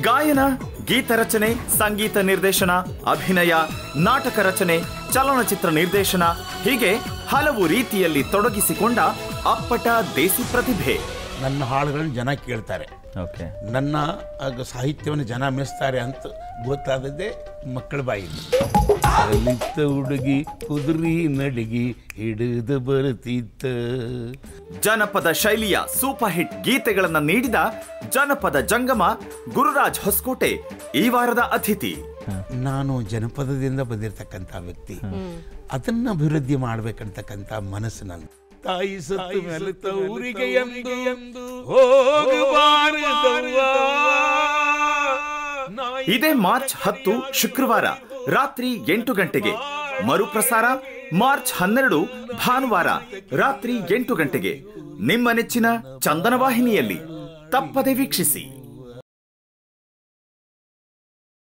ಗಾಯನ ಗೀತ ರಚನೆ ಸಂಗೀತ ನಿರ್ದೇಶನ ಅಭಿನಯ ನಾಟಕ ರಚನೆ ಚಲನಚಿತ್ರ ನಿರ್ದೇಶನ ಹೀಗೆ ಹಲವು ರೀತಿಯಲ್ಲಿ ತೊಡಗಿಸಿಕೊಂಡ ಅಪ್ಪಟ ದೇಸಿ ಪ್ರತಿಭೆ ನನ್ನ ಹಾಡುಗಳನ್ನ ಜನ ಕೇಳ್ತಾರೆ ಓಕೆ ನನ್ನ ಆಗ ಸಾಹಿತ್ಯವನ್ನು ಜನ ಮೆಚ್ತಾರೆ ಅಂತ ಗೊತ್ತಾದದ್ದೇ ಮಕ್ಕಳ ಬಾಯಿಲಿ ಅಲ್ಲಿತ್ತ ಹುಡುಗಿ ಕುದುರಿ ನಡಿಗಿ ಹಿಡಿದು ಬರುತ್ತಿತ್ತ ಜನಪದ ಶೈಲಿಯ ಸೂಪರ್ ಹಿಟ್ ಗೀತೆಗಳನ್ನ ನೀಡಿದ ಜನಪದ ಜಂಗಮ ಗುರುರಾಜ್ ಹೊಸಕೋಟೆ ಈ ವಾರದ ಅತಿಥಿ ನಾನು ಜನಪದದಿಂದ ಬಂದಿರತಕ್ಕಂಥ ವ್ಯಕ್ತಿ ಅದನ್ನ ಅಭಿವೃದ್ಧಿ ಮಾಡ್ಬೇಕಂತಕ್ಕಂಥ ಮನಸ್ಸು ನನ್ನ ತಾಯಿ ಸತ್ತು ಮೇಲೆ ತವರಿಗೆ ಎಂದು ಎಂದು ಹೋಗಬಾರದವ್ವ. ನಾಯಿ ಇದೇ ಮಾರ್ಚ್ ಹತ್ತು ಶುಕ್ರವಾರ ರಾತ್ರಿ ಎಂಟು ಗಂಟೆಗೆ ಮರುಪ್ರಸಾರ ಮಾರ್ಚ್ ಹನ್ನೆರಡು ಭಾನುವಾರ ರಾತ್ರಿ ಎಂಟು ಗಂಟೆಗೆ ನಿಮ್ಮ ನೆಚ್ಚಿನ ಚಂದನ ವಾಹಿನಿಯಲ್ಲಿ ತಪ್ಪದೆ ವೀಕ್ಷಿಸಿ